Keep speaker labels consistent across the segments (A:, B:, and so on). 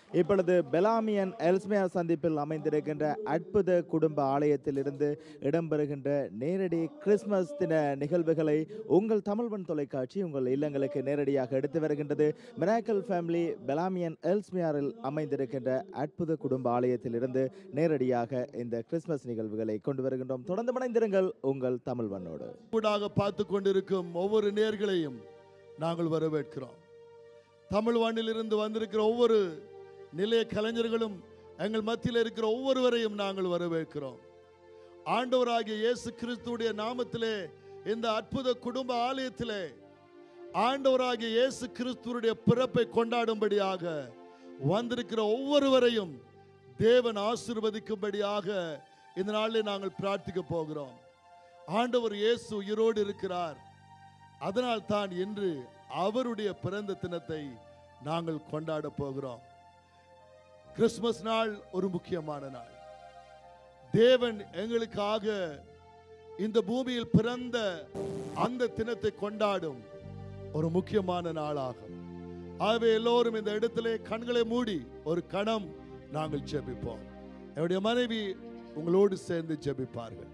A: இப்பொழுது பெலாமியன் எல்ஸ்மியா சந்திப்பில் அமைந்திருக்கின்ற அற்புத குடும்ப ஆலயத்திலிருந்து இடம்பெறுகின்ற நேரடி கிறிஸ்மஸ் தின நிகழ்வுகளை உங்கள் தமிழ்வன் தொலைக்காட்சி உங்கள் இல்லங்களுக்கு நேரடியாக எடுத்து வருகின்றது மிராக்கல் ஃபேமிலி பெலாமியன் எல்ஸ்மியாரில் அமைந்திருக்கின்ற அற்புத குடும்ப ஆலயத்திலிருந்து நேரடியாக இந்த கிறிஸ்மஸ் நிகழ்வுகளை கொண்டு வருகின்றோம் தொடர்ந்து மணைந்திருங்கள் உங்கள் தமிழ்வனோடு
B: கூடாக பார்த்து கொண்டிருக்கும் ஒவ்வொரு நேர்களையும் நாங்கள் வரவேற்கிறோம் தமிழ் வானிலிருந்து வந்திருக்கிற ஒவ்வொரு நிலைய கலைஞர்களும் எங்கள் மத்தியில் இருக்கிற ஒவ்வொருவரையும் நாங்கள் வரவேற்கிறோம் ஆண்டவராகிய இயேசு கிறிஸ்துவுடைய நாமத்திலே இந்த அற்புத குடும்ப ஆலயத்திலே ஆண்டவராகிய இயேசு கிறிஸ்துவுடைய பிறப்பை கொண்டாடும்படியாக வந்திருக்கிற ஒவ்வொருவரையும் தேவன் ஆசீர்வதிக்கும்படியாக இந்த நாளில் நாங்கள் பிரார்த்திக்க போகிறோம் ஆண்டவர் இயேசு உயிரோடு இருக்கிறார் அதனால் தான் இன்று அவருடைய பிறந்த தினத்தை நாங்கள் கொண்டாட போகிறோம் கிறிஸ்மஸ் நாள் ஒரு முக்கியமான நாள் தேவன் எங்களுக்காக இந்த பூமியில் பிறந்த அந்த தினத்தை கொண்டாடும் ஒரு முக்கியமான நாளாகும் ஆகவே எல்லோரும் இந்த இடத்திலே கண்களை மூடி ஒரு கணம் நாங்கள் ஜெபிப்போம் என்னுடைய மனைவி உங்களோடு சேர்ந்து ஜெபிப்பார்கள்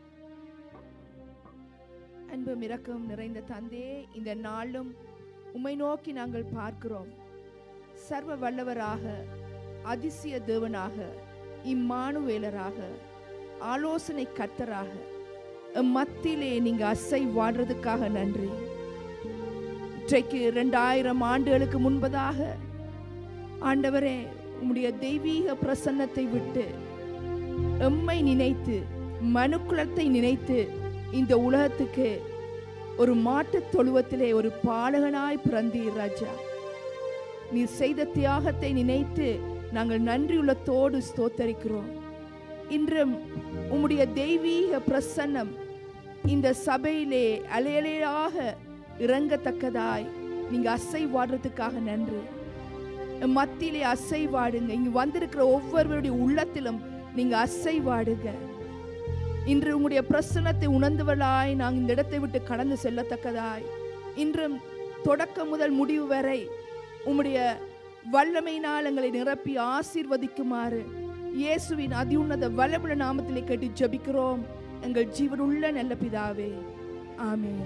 C: அன்பு இரக்கம் நிறைந்த தந்தே இந்த நாளும் உம்மை நோக்கி நாங்கள் பார்க்கிறோம் சர்வ வல்லவராக அதிசய தேவனாக இம்மானுவேலராக ஆலோசனை கர்த்தராக எம் மத்தியிலே நீங்க அசை வாடுறதுக்காக நன்றி இன்றைக்கு ரெண்டாயிரம் ஆண்டுகளுக்கு முன்பதாக ஆண்டவரே உம்முடைய தெய்வீக பிரசன்னத்தை விட்டு எம்மை நினைத்து மனுக்குலத்தை நினைத்து இந்த உலகத்துக்கு ஒரு மாட்டுத் தொழுவத்திலே ஒரு பாலகனாய் பிறந்தீர் ராஜா நீர் செய்த தியாகத்தை நினைத்து நாங்கள் நன்றியுள்ளத்தோடு ஸ்தோத்தரிக்கிறோம் இன்றும் உம்முடைய தெய்வீக பிரசன்னம் இந்த சபையிலே அலையலையாக இறங்கத்தக்கதாய் நீங்க அசைவாடுறதுக்காக நன்றி எம் மத்தியிலே அசைவாடுங்க இங்க வந்திருக்கிற ஒவ்வொருவருடைய உள்ளத்திலும் நீங்க அசைவாடுங்க இன்று உம்முடைய பிரசன்னத்தை உணர்ந்தவளாய் நாங்கள் இந்த இடத்தை விட்டு கடந்து செல்லத்தக்கதாய் இன்றும் தொடக்கம் முதல் முடிவு வரை உம்முடைய வல்லமையினால் எங்களை நிரப்பி ஆசீர்வதிக்குமாறு இயேசுவின் அதியுன்னத வல்லமுள்ள நாமத்திலே கேட்டு ஜெபிக்கிறோம் எங்கள் ஜீவனுள்ள நல்ல பிதாவே ஆமென்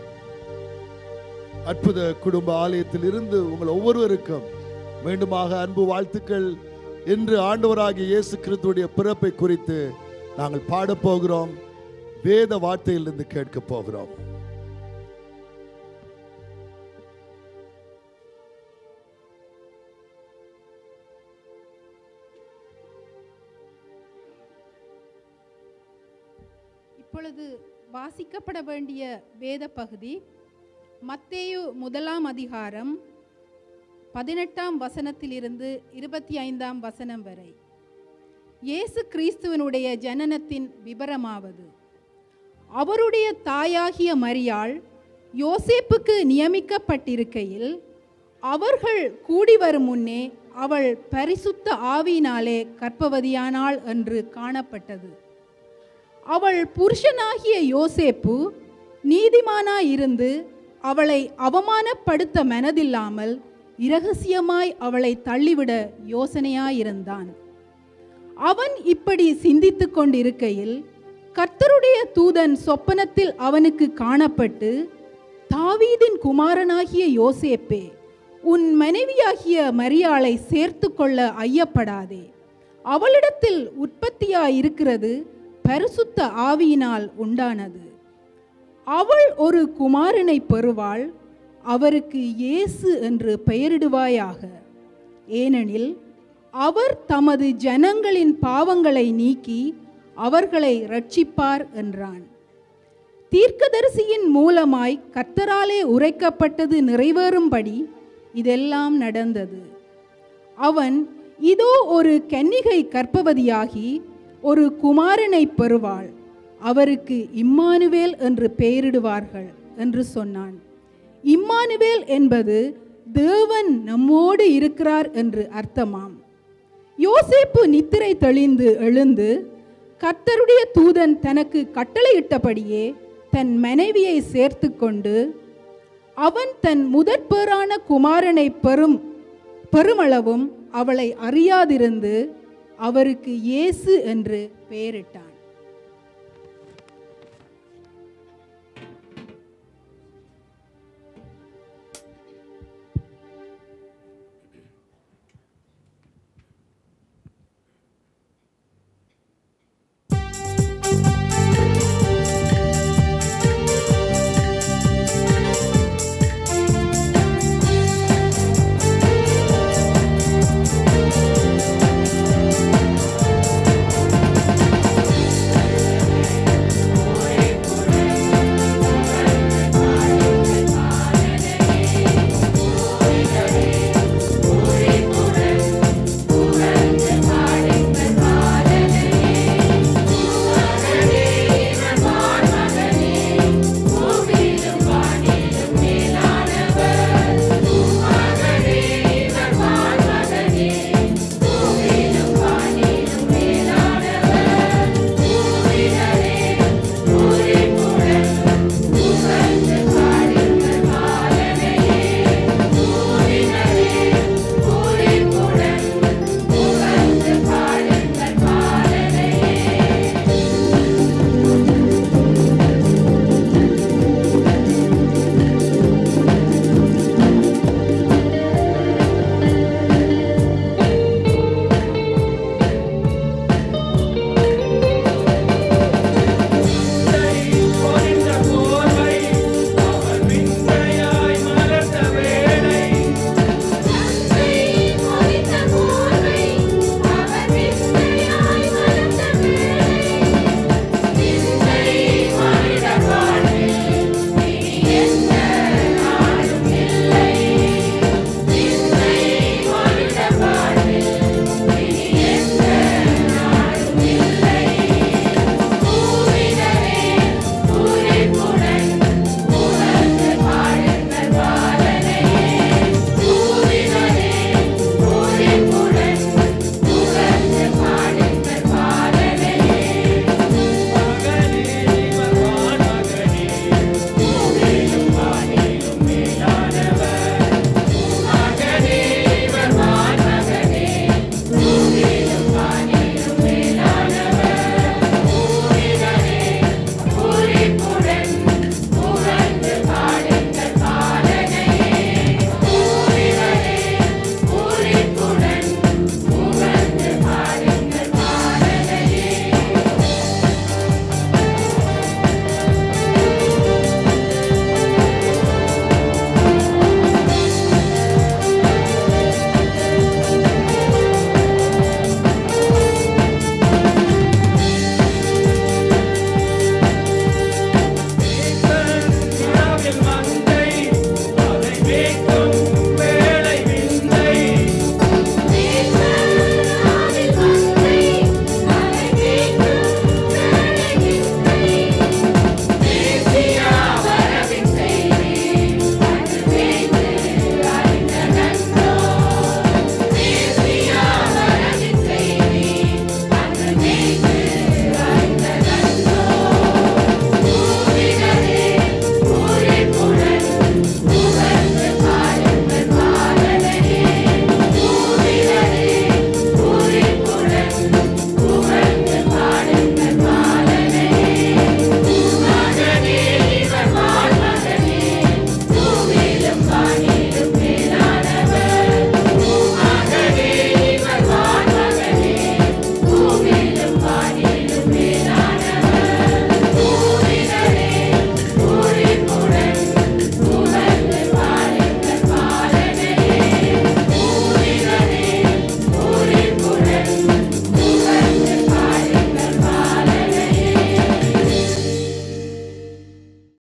B: அற்புத குடும்ப ஆலயத்தில் இருந்து உங்கள் ஒவ்வொருவருக்கும் மீண்டுமாக அன்பு வாழ்த்துக்கள் இன்று ஆண்டவராகிய இயேசு கிறிஸ்துவுடைய பிறப்பை குறித்து நாங்கள் பாடப் போகிறோம் வேத வார்த்தையிலிருந்து கேட்க போகிறோம்
D: இப்பொழுது வாசிக்கப்பட வேண்டிய வேத பகுதி மத்தேயு முதலாம் அதிகாரம் பதினெட்டாம் வசனத்திலிருந்து இருபத்தி ஐந்தாம் வசனம் வரை இயேசு கிறிஸ்துவனுடைய ஜனனத்தின் விபரமாவது அவருடைய தாயாகிய மரியாள் யோசேப்புக்கு நியமிக்கப்பட்டிருக்கையில் அவர்கள் கூடி வரும் முன்னே அவள் பரிசுத்த ஆவியினாலே கற்பவதியானாள் என்று காணப்பட்டது அவள் புருஷனாகிய யோசேப்பு நீதிமானாயிருந்து அவளை அவமானப்படுத்த மனதில்லாமல் இரகசியமாய் அவளை தள்ளிவிட யோசனையாயிருந்தான் அவன் இப்படி சிந்தித்துக் கொண்டிருக்கையில் கர்த்தருடைய தூதன் சொப்பனத்தில் அவனுக்கு காணப்பட்டு தாவீதின் குமாரனாகிய யோசேப்பே உன் மனைவியாகிய மரியாளை சேர்த்து கொள்ள ஐயப்படாதே அவளிடத்தில் உற்பத்தியாயிருக்கிறது பரிசுத்த ஆவியினால் உண்டானது அவள் ஒரு குமாரனை பெறுவாள் அவருக்கு இயேசு என்று பெயரிடுவாயாக ஏனெனில் அவர் தமது ஜனங்களின் பாவங்களை நீக்கி அவர்களை ரட்சிப்பார் என்றான் தீர்க்கதரிசியின் மூலமாய் கர்த்தராலே உரைக்கப்பட்டது நிறைவேறும்படி இதெல்லாம் நடந்தது அவன் இதோ ஒரு கன்னிகை கற்பவதியாகி ஒரு குமாரனை பெறுவாள் அவருக்கு இம்மானுவேல் என்று பெயரிடுவார்கள் என்று சொன்னான் இம்மானுவேல் என்பது தேவன் நம்மோடு இருக்கிறார் என்று அர்த்தமாம் யோசேப்பு நித்திரை தெளிந்து எழுந்து கர்த்தருடைய தூதன் தனக்கு கட்டளையிட்டபடியே தன் மனைவியை சேர்த்து கொண்டு அவன் தன் முதற்பேறான குமாரனை பெறும் பெருமளவும் அவளை அறியாதிருந்து அவருக்கு இயேசு என்று பெயரிட்டான்